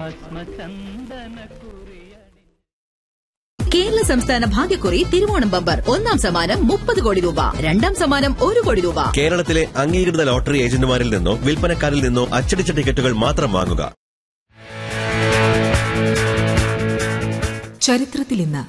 കേരള സംസ്ഥാന ഭാഗ്യക്കുറി തിരുവോണം ബമ്പർ ഒന്നാം സമ്മാനം മുപ്പത് കോടി രൂപ രണ്ടാം സമ്മാനം ഒരു കോടി രൂപ കേരളത്തിലെ അംഗീകൃത ലോട്ടറി ഏജന്റുമാരിൽ നിന്നോ വിൽപ്പനക്കാരിൽ നിന്നോ അച്ചടിച്ച ടിക്കറ്റുകൾ മാത്രം വാങ്ങുക ചരിത്രത്തിൽ ഇന്ന്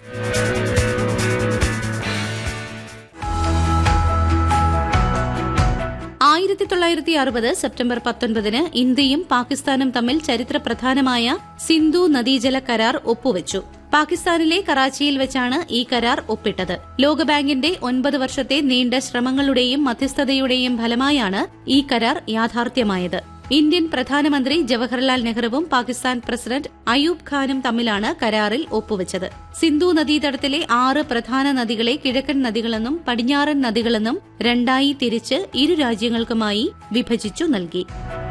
ആയിരത്തി തൊള്ളായിരത്തി അറുപത് സെപ്റ്റംബർ പത്തൊൻപതിന് ഇന്ത്യയും പാകിസ്ഥാനും തമ്മിൽ ചരിത്രപ്രധാനമായ സിന്ധു നദീജല കരാർ ഒപ്പുവച്ചു പാകിസ്ഥാനിലെ കറാച്ചിയിൽ വെച്ചാണ് ഈ കരാർ ഒപ്പിട്ടത് ലോകബാങ്കിന്റെ ഒൻപത് വർഷത്തെ നീണ്ട ശ്രമങ്ങളുടെയും മധ്യസ്ഥതയുടെയും ഫലമായാണ് ഈ കരാർ യാഥാർത്ഥ്യമായത് ഇന്ത്യൻ പ്രധാനമന്ത്രി ജവഹർലാൽ നെഹ്റുവും പാകിസ്ഥാൻ പ്രസിഡന്റ് അയൂബ് ഖാനും തമ്മിലാണ് കരാറിൽ ഒപ്പുവച്ചത് സിന്ധു നദീതടത്തിലെ ആറ് പ്രധാന നദികളെ കിഴക്കൻ നദികളെന്നും പടിഞ്ഞാറൻ നദികളെന്നും രണ്ടായി തിരിച്ച് ഇരു രാജ്യങ്ങൾക്കുമായി വിഭജിച്ചു നൽകി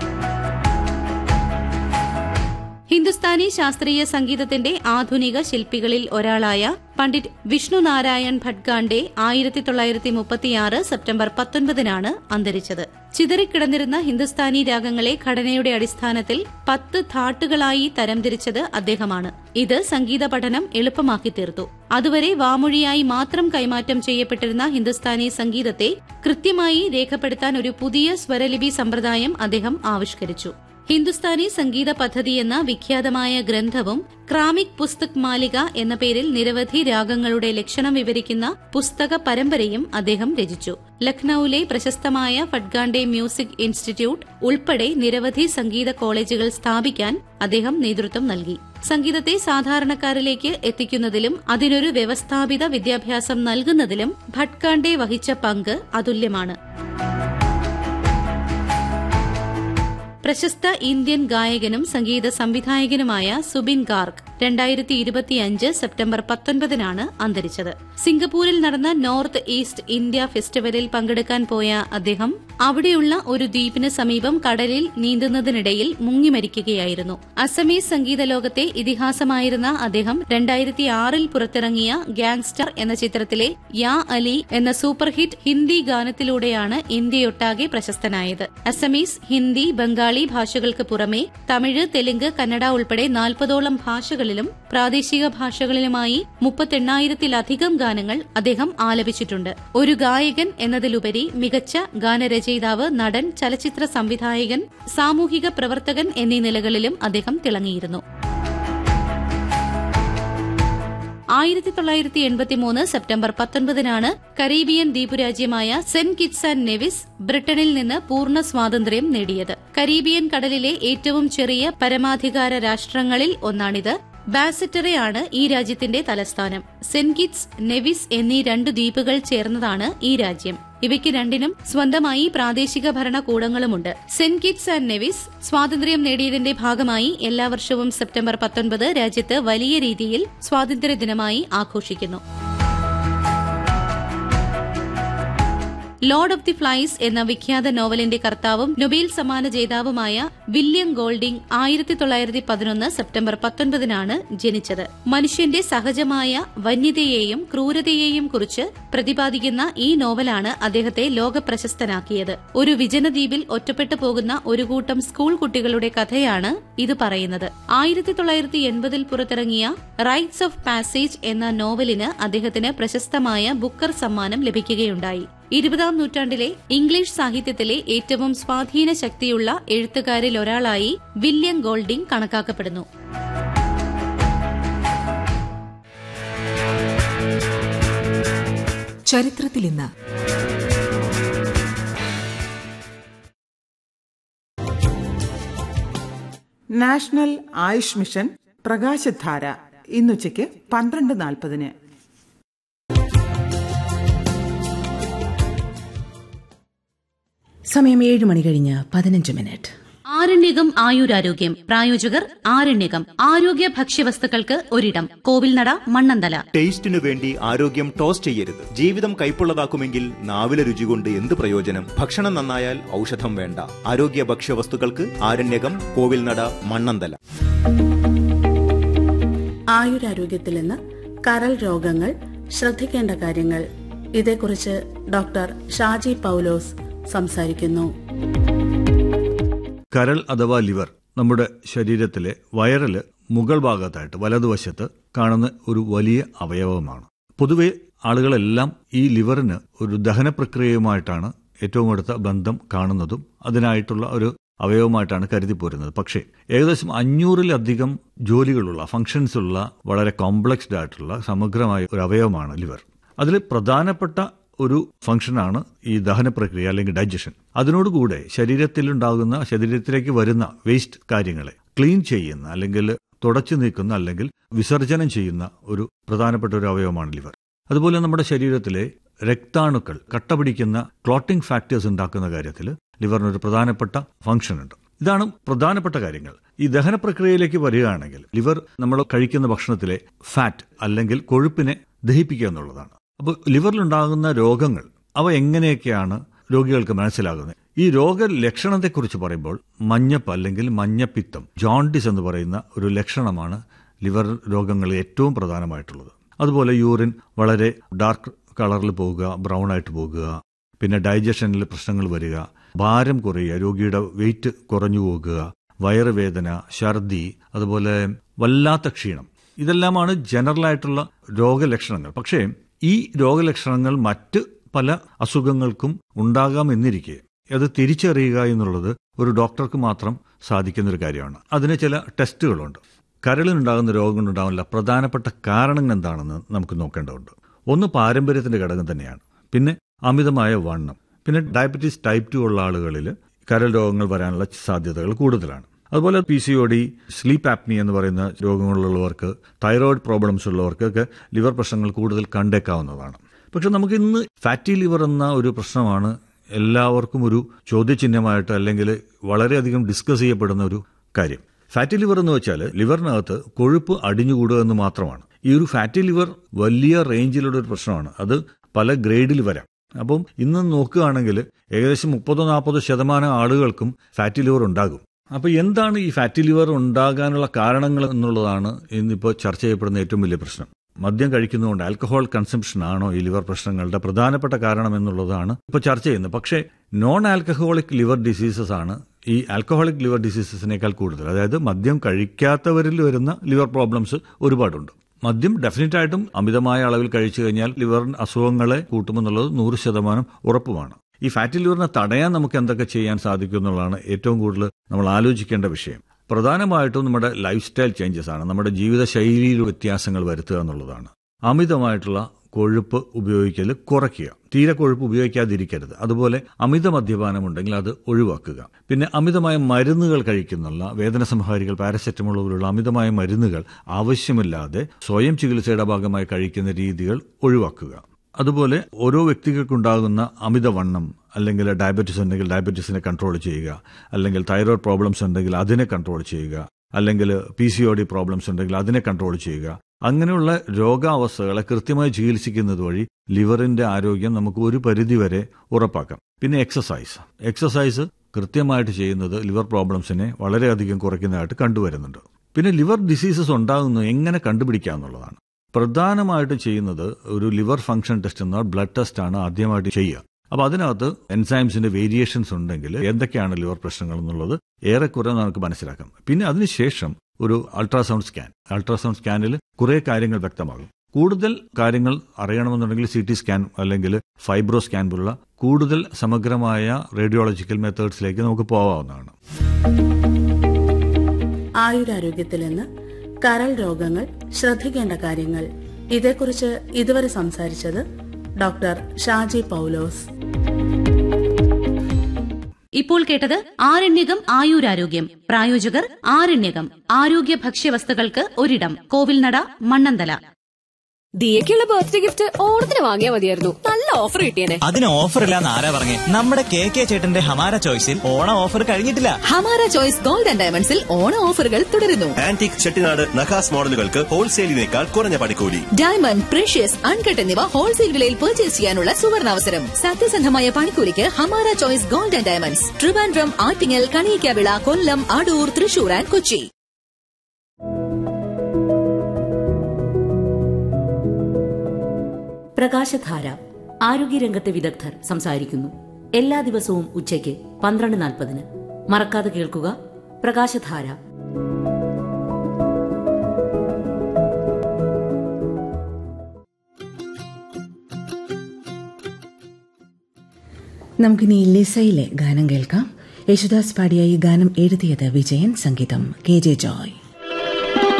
ഹിന്ദുസ്ഥാനി ശാസ്ത്രീയ സംഗീതത്തിന്റെ ആധുനിക ശില്പികളിൽ ഒരാളായ പണ്ഡിറ്റ് വിഷ്ണു നാരായൺ ഭട്ഗാണ്ഡെ ആയിരത്തി തൊള്ളായിരത്തി മുപ്പത്തിയാറ് സെപ്റ്റംബർ പത്തൊൻപതിനാണ് അന്തരിച്ചത് ചിതറിക്കിടന്നിരുന്ന ഹിന്ദുസ്ഥാനി രാഗങ്ങളെ ഘടനയുടെ അടിസ്ഥാനത്തിൽ പത്ത് ഥാട്ടുകളായി തരംതിരിച്ചത് അദ്ദേഹമാണ് ഇത് സംഗീത പഠനം എളുപ്പമാക്കി തീർത്തു അതുവരെ വാമൊഴിയായി മാത്രം കൈമാറ്റം ചെയ്യപ്പെട്ടിരുന്ന ഹിന്ദുസ്ഥാനി സംഗീതത്തെ കൃത്യമായി രേഖപ്പെടുത്താൻ ഒരു പുതിയ സ്വരലിപി സമ്പ്രദായം അദ്ദേഹം ആവിഷ്കരിച്ചു ഹിന്ദുസ്ഥാനി സംഗീത പദ്ധതി എന്ന വിഖ്യാതമായ ഗ്രന്ഥവും ക്രാമിക് പുസ്തക് മാലിക എന്ന പേരിൽ നിരവധി രാഗങ്ങളുടെ ലക്ഷണം വിവരിക്കുന്ന പുസ്തക പരമ്പരയും അദ്ദേഹം രചിച്ചു ലക്നൌവിലെ പ്രശസ്തമായ ഫഡ്ഗാണ്ഡെ മ്യൂസിക് ഇൻസ്റ്റിറ്റ്യൂട്ട് ഉൾപ്പെടെ നിരവധി സംഗീത കോളേജുകൾ സ്ഥാപിക്കാൻ അദ്ദേഹം നേതൃത്വം നൽകി സംഗീതത്തെ സാധാരണക്കാരിലേക്ക് എത്തിക്കുന്നതിലും അതിനൊരു വ്യവസ്ഥാപിത വിദ്യാഭ്യാസം നൽകുന്നതിലും ഭട്കാണ്ഡെ വഹിച്ച പങ്ക് അതുല്യമാണ് പ്രശസ്ത ഇന്ത്യൻ ഗായകനും സംഗീത സംവിധായകനുമായ സുബിൻ ഗാർഗ് രണ്ടായിരത്തി ഇരുപത്തിയഞ്ച് സെപ്റ്റംബർ പത്തൊൻപതിനാണ് അന്തരിച്ചത് സിംഗപ്പൂരിൽ നടന്ന നോർത്ത് ഈസ്റ്റ് ഇന്ത്യ ഫെസ്റ്റിവലിൽ പങ്കെടുക്കാൻ പോയ അദ്ദേഹം അവിടെയുള്ള ഒരു ദ്വീപിന് സമീപം കടലിൽ നീന്തുന്നതിനിടയിൽ മുങ്ങിമരിക്കുകയായിരുന്നു അസമീസ് സംഗീത ലോകത്തെ ഇതിഹാസമായിരുന്ന അദ്ദേഹം രണ്ടായിരത്തി ആറിൽ പുറത്തിറങ്ങിയ ഗാങ്സ്റ്റർ എന്ന ചിത്രത്തിലെ യാ അലി എന്ന സൂപ്പർഹിറ്റ് ഹിന്ദി ഗാനത്തിലൂടെയാണ് ഇന്ത്യയൊട്ടാകെ പ്രശസ്തനായത് അസമീസ് ഹിന്ദി ബംഗാളി ഭാഷകൾക്ക് പുറമെ തമിഴ് തെലുങ്ക് കന്നഡ ഉൾപ്പെടെ നാൽപ്പതോളം ഭാഷകളിലും പ്രാദേശിക ഭാഷകളിലുമായി മുപ്പത്തെണ്ണായിരത്തിലധികം ഗാനങ്ങൾ അദ്ദേഹം ആലപിച്ചിട്ടുണ്ട് ഒരു ഗായകൻ എന്നതിലുപരി മികച്ച ഗാനരചയിതാവ് നടൻ ചലച്ചിത്ര സംവിധായകൻ സാമൂഹിക പ്രവർത്തകൻ എന്നീ നിലകളിലും അദ്ദേഹം തിളങ്ങിയിരുന്നു ആയിരത്തി തൊള്ളായിരത്തി എൺപത്തിമൂന്ന് സെപ്റ്റംബർ പത്തൊൻപതിനാണ് കരീബിയൻ ദ്വീപുരാജ്യമായ സെന്റ് കിറ്റ്സ് ആൻഡ് നെവിസ് ബ്രിട്ടനിൽ നിന്ന് പൂർണ്ണ സ്വാതന്ത്ര്യം നേടിയത് കരീബിയൻ കടലിലെ ഏറ്റവും ചെറിയ പരമാധികാര രാഷ്ട്രങ്ങളിൽ ഒന്നാണിത് ബാസറ്ററെയാണ് ഈ രാജ്യത്തിന്റെ തലസ്ഥാനം സെന്റ് കിറ്റ്സ് നെവിസ് എന്നീ രണ്ട് ദ്വീപുകൾ ചേർന്നതാണ് ഈ രാജ്യം ഇവയ്ക്ക് രണ്ടിനും സ്വന്തമായി പ്രാദേശിക ഭരണകൂടങ്ങളുമുണ്ട് സെന്റ് കിറ്റ്സ് ആൻഡ് നെവിസ് സ്വാതന്ത്ര്യം നേടിയതിന്റെ ഭാഗമായി എല്ലാ വർഷവും സെപ്റ്റംബർ പത്തൊൻപത് രാജ്യത്ത് വലിയ രീതിയിൽ സ്വാതന്ത്ര്യ ദിനമായി ആഘോഷിക്കുന്നു ലോർഡ് ഓഫ് ദി ഫ്ലൈസ് എന്ന വിഖ്യാത നോവലിന്റെ കർത്താവും നൊബേൽ സമ്മാന ജേതാവുമായ വില്യം ഗോൾഡിംഗ് ആയിരത്തി തൊള്ളായിരത്തി പതിനൊന്ന് സെപ്റ്റംബർ പത്തൊൻപതിനാണ് ജനിച്ചത് മനുഷ്യന്റെ സഹജമായ വന്യതയെയും ക്രൂരതയെയും കുറിച്ച് പ്രതിപാദിക്കുന്ന ഈ നോവലാണ് അദ്ദേഹത്തെ ലോകപ്രശസ്തനാക്കിയത് ഒരു വിജനദ്വീപിൽ ഒറ്റപ്പെട്ടു പോകുന്ന ഒരു കൂട്ടം സ്കൂൾ കുട്ടികളുടെ കഥയാണ് ഇത് പറയുന്നത് ആയിരത്തി തൊള്ളായിരത്തി എൺപതിൽ പുറത്തിറങ്ങിയ റൈറ്റ്സ് ഓഫ് പാസേജ് എന്ന നോവലിന് അദ്ദേഹത്തിന് പ്രശസ്തമായ ബുക്കർ സമ്മാനം ലഭിക്കുകയുണ്ടായി ഇരുപതാം നൂറ്റാണ്ടിലെ ഇംഗ്ലീഷ് സാഹിത്യത്തിലെ ഏറ്റവും സ്വാധീന ശക്തിയുള്ള എഴുത്തുകാരിൽ ഒരാളായി വില്യം ഗോൾഡിംഗ് കണക്കാക്കപ്പെടുന്നു ചരിത്രത്തിൽ ഇന്ന് നാഷണൽ ആയുഷ് മിഷൻ പ്രകാശധാര ഇന്നുച്ചയ്ക്ക് പന്ത്രണ്ട് നാൽപ്പതിന് സമയം ഏഴ് മണി കഴിഞ്ഞ് പതിനഞ്ച് മിനിറ്റ് ആരണ്യകം ആയുരാരോഗ്യം പ്രായോജകർ ആരണ്യകം ആരോഗ്യ ഭക്ഷ്യവസ്തുക്കൾക്ക് ഒരിടം കോവിൽനട മണ്ണന്തല ടേസ്റ്റിനു വേണ്ടി ആരോഗ്യം ടോസ് ചെയ്യരുത് ജീവിതം കൈപ്പുള്ളതാക്കുമെങ്കിൽ നാവിലെ രുചി കൊണ്ട് എന്ത് പ്രയോജനം ഭക്ഷണം നന്നായാൽ ഔഷധം വേണ്ട ആരോഗ്യ ഭക്ഷ്യവസ്തുക്കൾക്ക് ആരണ്യകം കോവിൽനട മണ്ണന്തല ആയുരാരോഗ്യത്തിൽ നിന്ന് കരൾ രോഗങ്ങൾ ശ്രദ്ധിക്കേണ്ട കാര്യങ്ങൾ ഇതേക്കുറിച്ച് ഡോക്ടർ ഷാജി പൗലോസ് സംസാരിക്കുന്നു കരൾ അഥവാ ലിവർ നമ്മുടെ ശരീരത്തിലെ വയറില് മുകൾ ഭാഗത്തായിട്ട് വലതുവശത്ത് കാണുന്ന ഒരു വലിയ അവയവമാണ് പൊതുവെ ആളുകളെല്ലാം ഈ ലിവറിന് ഒരു ദഹന പ്രക്രിയയുമായിട്ടാണ് ഏറ്റവും അടുത്ത ബന്ധം കാണുന്നതും അതിനായിട്ടുള്ള ഒരു അവയവമായിട്ടാണ് കരുതിപ്പോരുന്നത് പക്ഷേ ഏകദേശം അഞ്ഞൂറിലധികം ജോലികളുള്ള ഫങ്ഷൻസ് ഉള്ള വളരെ കോംപ്ലക്സ്ഡ് ആയിട്ടുള്ള സമഗ്രമായ ഒരു അവയവമാണ് ലിവർ അതിൽ പ്രധാനപ്പെട്ട ഒരു ഫംഗ്ഷനാണ് ഈ ദഹന പ്രക്രിയ അല്ലെങ്കിൽ ഡൈജഷൻ അതിനോടുകൂടെ ശരീരത്തിലുണ്ടാകുന്ന ശരീരത്തിലേക്ക് വരുന്ന വേസ്റ്റ് കാര്യങ്ങളെ ക്ലീൻ ചെയ്യുന്ന അല്ലെങ്കിൽ തുടച്ചു നീക്കുന്ന അല്ലെങ്കിൽ വിസർജനം ചെയ്യുന്ന ഒരു പ്രധാനപ്പെട്ട ഒരു അവയവമാണ് ലിവർ അതുപോലെ നമ്മുടെ ശരീരത്തിലെ രക്താണുക്കൾ കട്ട പിടിക്കുന്ന ക്ലോട്ടിംഗ് ഫാക്ടേഴ്സ് ഉണ്ടാക്കുന്ന കാര്യത്തിൽ ലിവറിനൊരു പ്രധാനപ്പെട്ട ഫംഗ്ഷൻ ഉണ്ട് ഇതാണ് പ്രധാനപ്പെട്ട കാര്യങ്ങൾ ഈ ദഹന പ്രക്രിയയിലേക്ക് വരികയാണെങ്കിൽ ലിവർ നമ്മൾ കഴിക്കുന്ന ഭക്ഷണത്തിലെ ഫാറ്റ് അല്ലെങ്കിൽ കൊഴുപ്പിനെ ദഹിപ്പിക്കുക എന്നുള്ളതാണ് അപ്പോൾ ലിവറിലുണ്ടാകുന്ന രോഗങ്ങൾ അവ എങ്ങനെയൊക്കെയാണ് രോഗികൾക്ക് മനസ്സിലാകുന്നത് ഈ രോഗലക്ഷണത്തെക്കുറിച്ച് പറയുമ്പോൾ മഞ്ഞപ്പ് അല്ലെങ്കിൽ മഞ്ഞപ്പിത്തം ജോണ്ടിസ് എന്ന് പറയുന്ന ഒരു ലക്ഷണമാണ് ലിവർ രോഗങ്ങളിൽ ഏറ്റവും പ്രധാനമായിട്ടുള്ളത് അതുപോലെ യൂറിൻ വളരെ ഡാർക്ക് കളറിൽ പോകുക ബ്രൗൺ ആയിട്ട് പോകുക പിന്നെ ഡൈജഷനിൽ പ്രശ്നങ്ങൾ വരിക ഭാരം കുറയുക രോഗിയുടെ വെയിറ്റ് കുറഞ്ഞു പോകുക വയറുവേദന ഛർദി അതുപോലെ വല്ലാത്ത ക്ഷീണം ഇതെല്ലാമാണ് ജനറലായിട്ടുള്ള രോഗലക്ഷണങ്ങൾ പക്ഷേ ഈ രോഗലക്ഷണങ്ങൾ മറ്റ് പല അസുഖങ്ങൾക്കും ഉണ്ടാകാമെന്നിരിക്കെ അത് തിരിച്ചറിയുക എന്നുള്ളത് ഒരു ഡോക്ടർക്ക് മാത്രം സാധിക്കുന്ന ഒരു കാര്യമാണ് അതിന് ചില ടെസ്റ്റുകളുണ്ട് കരളിനുണ്ടാകുന്ന രോഗങ്ങളുണ്ടാകുന്ന പ്രധാനപ്പെട്ട കാരണങ്ങൾ എന്താണെന്ന് നമുക്ക് നോക്കേണ്ടതുണ്ട് ഒന്ന് പാരമ്പര്യത്തിന്റെ ഘടകം തന്നെയാണ് പിന്നെ അമിതമായ വണ്ണം പിന്നെ ഡയബറ്റീസ് ടൈപ്പ് ടു ഉള്ള ആളുകളിൽ കരൾ രോഗങ്ങൾ വരാനുള്ള സാധ്യതകൾ കൂടുതലാണ് അതുപോലെ P C O D sleep apnea എന്ന് പറയുന്ന രോഗങ്ങളുള്ളവർക്ക് തൈറോയിഡ് പ്രോബ്ലംസ് ഉള്ളവർക്കൊക്കെ ലിവർ പ്രശ്നങ്ങൾ കൂടുതൽ കണ്ടേക്കാവുന്നതാണ് പക്ഷെ നമുക്ക് ഇന്ന് ഫാറ്റി ലിവർ എന്ന ഒരു പ്രശ്നമാണ് എല്ലാവർക്കും ഒരു ചോദ്യചിഹ്നമായിട്ട് അല്ലെങ്കിൽ വളരെയധികം ഡിസ്കസ് ചെയ്യപ്പെടുന്ന ഒരു കാര്യം ഫാറ്റി ലിവർ എന്ന് വെച്ചാൽ ലിവറിനകത്ത് കൊഴുപ്പ് അടിഞ്ഞുകൂടുക എന്ന് മാത്രമാണ് ഈ ഒരു ഫാറ്റി ലിവർ വലിയ റേഞ്ചിലുള്ള ഒരു പ്രശ്നമാണ് അത് പല ഗ്രേഡിൽ വരാം അപ്പം ഇന്ന് നോക്കുകയാണെങ്കിൽ ഏകദേശം മുപ്പതോ നാൽപ്പതോ ശതമാനം ആളുകൾക്കും ഫാറ്റി ലിവർ ഉണ്ടാകും അപ്പോൾ എന്താണ് ഈ ഫാറ്റി ലിവർ ഉണ്ടാകാനുള്ള കാരണങ്ങൾ എന്നുള്ളതാണ് ഇന്നിപ്പോൾ ചർച്ച ചെയ്യപ്പെടുന്ന ഏറ്റവും വലിയ പ്രശ്നം മദ്യം കഴിക്കുന്നതുകൊണ്ട് ആൽക്കഹോൾ കൺസംഷൻ ആണോ ഈ ലിവർ പ്രശ്നങ്ങളുടെ പ്രധാനപ്പെട്ട കാരണം എന്നുള്ളതാണ് ഇപ്പോൾ ചർച്ച ചെയ്യുന്നത് പക്ഷേ നോൺ ആൽക്കഹോളിക് ലിവർ ഡിസീസസ് ആണ് ഈ ആൽക്കഹോളിക് ലിവർ ഡിസീസസിനേക്കാൾ കൂടുതൽ അതായത് മദ്യം കഴിക്കാത്തവരിൽ വരുന്ന ലിവർ പ്രോബ്ലംസ് ഒരുപാടുണ്ട് മദ്യം ഡെഫിനറ്റ് ആയിട്ടും അമിതമായ അളവിൽ കഴിച്ചു കഴിഞ്ഞാൽ ലിവർ അസുഖങ്ങളെ കൂട്ടുമെന്നുള്ളത് നൂറ് ശതമാനം ഉറപ്പുമാണ് ഈ ഫാറ്റി ലിവറിനെ തടയാൻ നമുക്ക് എന്തൊക്കെ ചെയ്യാൻ സാധിക്കും എന്നുള്ളതാണ് ഏറ്റവും കൂടുതൽ നമ്മൾ ആലോചിക്കേണ്ട വിഷയം പ്രധാനമായിട്ടും നമ്മുടെ ലൈഫ് സ്റ്റൈൽ ചേഞ്ചസ് ആണ് നമ്മുടെ ജീവിതശൈലിയിൽ വ്യത്യാസങ്ങൾ വരുത്തുക എന്നുള്ളതാണ് അമിതമായിട്ടുള്ള കൊഴുപ്പ് ഉപയോഗിക്കൽ കുറയ്ക്കുക തീരെ കൊഴുപ്പ് ഉപയോഗിക്കാതിരിക്കരുത് അതുപോലെ അമിത മദ്യപാനം ഉണ്ടെങ്കിൽ അത് ഒഴിവാക്കുക പിന്നെ അമിതമായ മരുന്നുകൾ കഴിക്കുന്നുള്ള വേദന സംഹാരികൾ പാരസെറ്റമോൾ പോലുള്ള അമിതമായ മരുന്നുകൾ ആവശ്യമില്ലാതെ സ്വയം ചികിത്സയുടെ ഭാഗമായി കഴിക്കുന്ന രീതികൾ ഒഴിവാക്കുക അതുപോലെ ഓരോ വ്യക്തികൾക്കുണ്ടാകുന്ന അമിതവണ്ണം അല്ലെങ്കിൽ ഡയബറ്റീസ് ഉണ്ടെങ്കിൽ ഡയബറ്റീസിനെ കൺട്രോൾ ചെയ്യുക അല്ലെങ്കിൽ തൈറോയ്ഡ് പ്രോബ്ലംസ് ഉണ്ടെങ്കിൽ അതിനെ കൺട്രോൾ ചെയ്യുക അല്ലെങ്കിൽ P C O D problems ഉണ്ടെങ്കിൽ അതിനെ കൺട്രോൾ ചെയ്യുക അങ്ങനെയുള്ള രോഗാവസ്ഥകളെ കൃത്യമായി ചികിത്സിക്കുന്നത് വഴി ലിവറിന്റെ ആരോഗ്യം നമുക്ക് ഒരു പരിധിവരെ ഉറപ്പാക്കാം പിന്നെ എക്സസൈസ് എക്സസൈസ് കൃത്യമായിട്ട് ചെയ്യുന്നത് ലിവർ പ്രോബ്ലംസിനെ വളരെയധികം കുറയ്ക്കുന്നതായിട്ട് കണ്ടുവരുന്നുണ്ട് പിന്നെ ലിവർ ഡിസീസസ് ഉണ്ടാകുന്നത് എങ്ങനെ കണ്ടുപിടിക്കുക എന്നുള്ളതാണ് പ്രധാനമായിട്ടും ചെയ്യുന്നത് ഒരു ലിവർ ഫംഗ്ഷൻ ടെസ്റ്റ് എന്ന ബ്ലഡ് ടെസ്റ്റ് ആണ് ആദ്യമായിട്ട് ചെയ്യുക അപ്പൊ അതിനകത്ത് എൻസൈംസിന്റെ വേരിയേഷൻസ് ഉണ്ടെങ്കിൽ എന്തൊക്കെയാണ് ലിവർ പ്രശ്നങ്ങൾ എന്നുള്ളത് ഏറെക്കുറെ നമുക്ക് മനസ്സിലാക്കാം പിന്നെ അതിനുശേഷം ഒരു അൾട്രാസൗണ്ട് സ്കാൻ അൾട്രാസൗണ്ട് സ്കാനിൽ കുറെ കാര്യങ്ങൾ വ്യക്തമാകും കൂടുതൽ കാര്യങ്ങൾ അറിയണമെന്നുണ്ടെങ്കിൽ സി ടി സ്കാൻ അല്ലെങ്കിൽ ഫൈബ്രോ സ്കാൻ പോലുള്ള കൂടുതൽ സമഗ്രമായ റേഡിയോളജിക്കൽ മെത്തേഡ്സിലേക്ക് നമുക്ക് പോകാവുന്നതാണ് ആയുരാരോഗ്യത്തിൽ നിന്ന് കരൾ രോഗങ്ങൾ ശ്രദ്ധിക്കേണ്ട കാര്യങ്ങൾ ഇതേക്കുറിച്ച് ഇതുവരെ സംസാരിച്ചത് ഡോക്ടർ ഷാജി പൗലോസ് ഇപ്പോൾ കേട്ടത് ആരണ്യകം ആയുരാരോഗ്യം പ്രായോജകർ ആരണ്യകം ആരോഗ്യ ഭക്ഷ്യവസ്തുക്കൾക്ക് ഒരിടം കോവിൽനട മണ്ണന്തല ദിയക്കുള്ള ബർത്ത്ഡേ ഗിഫ്റ്റ് ഓണത്തിന് വാങ്ങിയാൽ മതിയായിരുന്നു നല്ല ഓഫർ കിട്ടിയേനെ അതിന് ഓഫർ ഇല്ലാന്ന് ആരാ പറഞ്ഞേ നമ്മുടെ കെ കെ ചേട്ടന്റെ ഹമാര ചോയ്സിൽ ഓണ ഓഫർ കഴിഞ്ഞിട്ടില്ല ഹമാര ചോയ്സ് ഗോൾഡ് ആൻഡ് ഡയമണ്ട്സിൽ ഓണ ഓഫറുകൾ തുടരുന്നു ആന്റിക് ചെട്ടിനാട് നഖാസ് മോഡലുകൾക്ക് ഹോൾസെയിലിനേക്കാൾ കുറഞ്ഞ പണിക്കൂലി ഡയമണ്ട് പ്രഷ്യസ് അൺകട്ട് എന്നിവ ഹോൾസെയിൽ വിലയിൽ പർച്ചേസ് ചെയ്യാനുള്ള സുവർണാവസരം സത്യസന്ധമായ പണിക്കൂലിക്ക് Hamara choice gold and diamonds Trivandrum Attingal Kaniyakavila Kollam Adoor Thrissur and Kochi പ്രകാശധാര ആരോഗ്യരംഗത്തെ വിദഗ്ധർ സംസാരിക്കുന്നു എല്ലാ ദിവസവും ഉച്ചയ്ക്ക് പന്ത്രണ്ട് നാൽപ്പതിന് മറക്കാതെ കേൾക്കുക പ്രകാശധാര നമുക്കിനി ലിസയിലെ ഗാനം കേൾക്കാം യേശുദാസ് പാടിയ ഈ ഗാനം എഴുതിയത് വിജയൻ സംഗീതം കെ ജെ ജോയ്